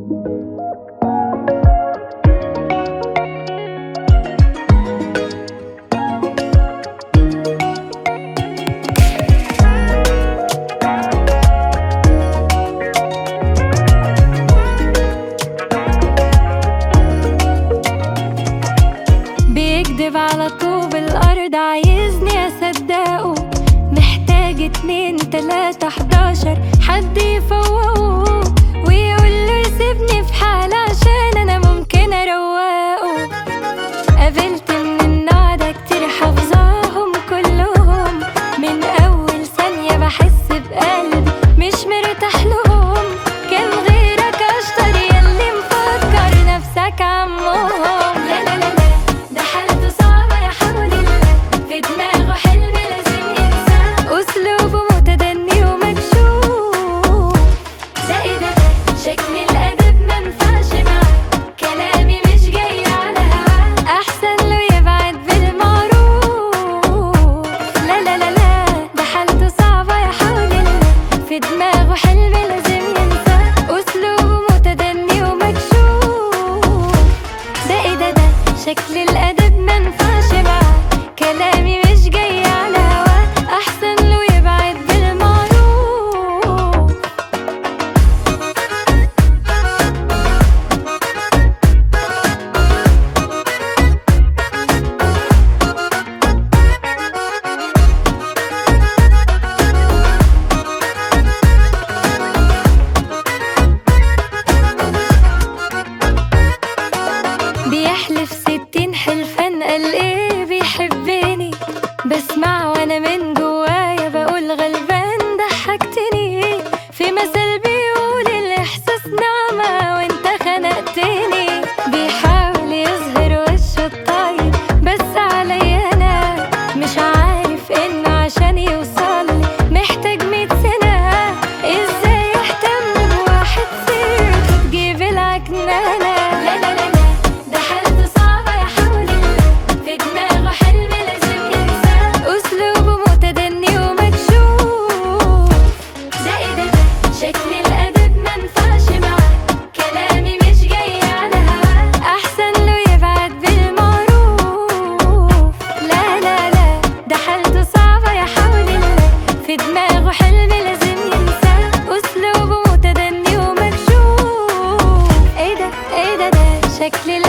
بيكدب على طوب الأرض عايزني أصدقه محتاج اتنين تلاتة حداشر حد يفوقه ويقول له يسيبني في حالي عشان أنا ممكن أروقه قابلت من النوع ده كتير حافظاهم كلهم من أول ثانية بحس بقلبي مش مرتاح لهم كان غيرك أشطر ياللي مفكر نفسك عمهم لا لا لا لا ده حالته صعبة يا حول الله في دماغه حلم لازم ينساه أسلوبه متدني ومكشوف ده ايه ده شكل الأدب منفعش معاه كلامي مش جاي على هواه أحسن له يبعد بالمعروف لا لا لا لا ده حالته صعبة يا حول الله في دماغه حلم لازم ينساه أسلوبه متدني ومكشوف ده ايه ده ده شكل الأدب منفعش معاه كلامي مش جاي على هواه أحسن له يبعد بالمعروف بيحلف ستين حلفان قال ايه بيحبني بسمع وانا من جوايا بقول غلبان ضحكتني في مثل بيقول الاحساس نعمة وانت خنقتني بيحاول يظهر وشه الطيب بس عليا انا مش عارف انه عشان يوصل محتاج مية سنة ازاي يهتم بواحد سيرته تجيب العكنانة لا لا لا لا ده حالته صعبة يا حول الله في دماغه حلم لازم ينساه أسلوبه متدني ومكشوف ده ايه ده ده شكل الأدب منفعش معاه كلامي مش جاي على هواه أحسن له يبعد بالمعروف لا لا لا ده حالته صعبة يا حول الله في دماغه حلم لازم ينساه أسلوبه متدني ومكشوف ايه ده ايه ده ده شكل